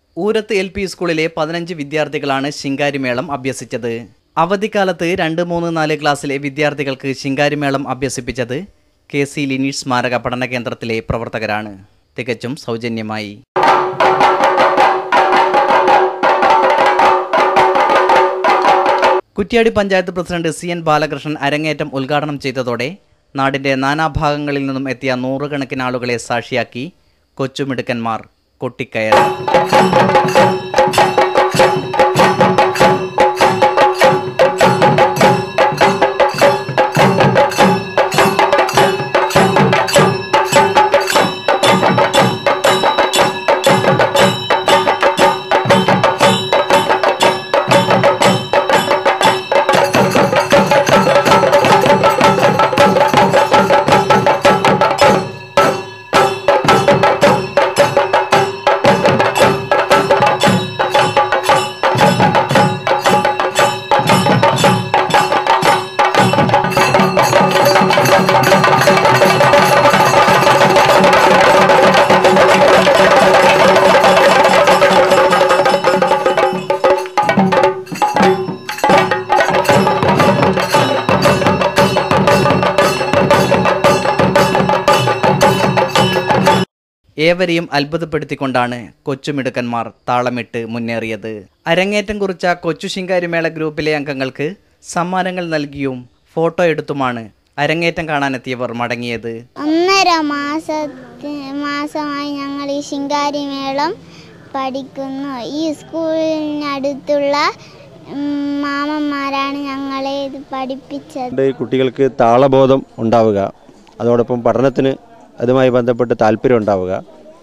ഊരത്ത് L P സ്കൂളിലെ പതിനഞ്ച് വിദ്യാർത്ഥികളാണ് ശിങ്കാരിമേളം അഭ്യസിച്ചത് അവധിക്കാലത്ത് രണ്ട് മൂന്ന് നാല് ക്ലാസ്സിലെ വിദ്യാർത്ഥികൾക്ക് ശിങ്കാരിമേളം അഭ്യസിപ്പിച്ചത് കെ സി ലിനീഷ് സ്മാരക പഠന കേന്ദ്രത്തിലെ പ്രവർത്തകരാണ് തികച്ചും സൗജന്യമായി Kuttiady panchayat president C N Balakrishnan അരങ്ങേറ്റം ഉദ്ഘാടനം ചെയ്തതോടെ നാടിന്റെ നാനാഭാഗങ്ങളിൽ നിന്നും എത്തിയ നൂറുകണക്കിന് ആളുകളെ സാക്ഷിയാക്കി കൊച്ചുമിടുക്കന്മാർ കൊട്ടിക്കയറി ഏവരെയും അത്ഭുതപ്പെടുത്തിക്കൊണ്ടാണ് കൊച്ചുമിടുക്കന്മാർ താളമിട്ട് മുന്നേറിയത് അരങ്ങേറ്റം കുറിച്ച കൊച്ചു ശിങ്കാരിമേള ഗ്രൂപ്പിലെ അംഗങ്ങൾക്ക് സമ്മാനങ്ങൾ നൽകിയും ഫോട്ടോ എടുത്തുമാണ് അരങ്ങേറ്റം കാണാനെത്തിയവർ മടങ്ങിയത് ഒന്നര മാസത്തി മാസമായി ഞങ്ങൾ ഈ ശിങ്കാരിമേളം പഠിക്കുന്നു ഈ സ്കൂളിനടുത്തുള്ള ഉം, മാമന്മാരാണ് ഞങ്ങളെ ഇത് പഠിപ്പിച്ചത് കൊണ്ട് കുട്ടികൾക്ക് താളബോധം ഉണ്ടാവുക അതോടൊപ്പം പഠനത്തിന് അതുമായി ബന്ധപ്പെട്ട് താല്പര്യം ഉണ്ടാവുക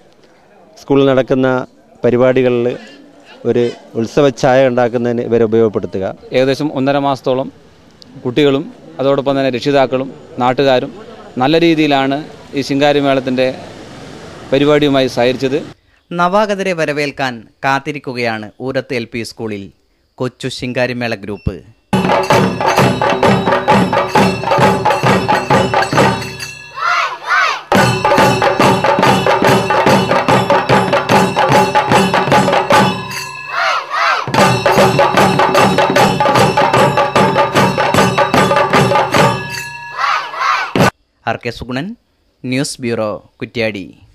സ്കൂളിൽ നടക്കുന്ന പരിപാടികളിൽ ഒരു ഉത്സവഛായ ഉണ്ടാക്കുന്നതിന് ഇവരെ ഉപയോഗപ്പെടുത്തുക ഏകദേശം ഒന്നര മാസത്തോളം കുട്ടികളും അതോടൊപ്പം തന്നെ രക്ഷിതാക്കളും നാട്ടുകാരും നല്ല രീതിയിലാണ് ഈ ശിങ്കാരിമേളത്തിൻ്റെ പരിപാടിയുമായി സഹകരിച്ചത് നവാഗതരെ വരവേൽക്കാൻ കാത്തിരിക്കുകയാണ് ഊരത്ത് എൽ പി സ്കൂളിൽ കൊച്ചു Shinkarimela group R K Suganan news bureau Kuttiadi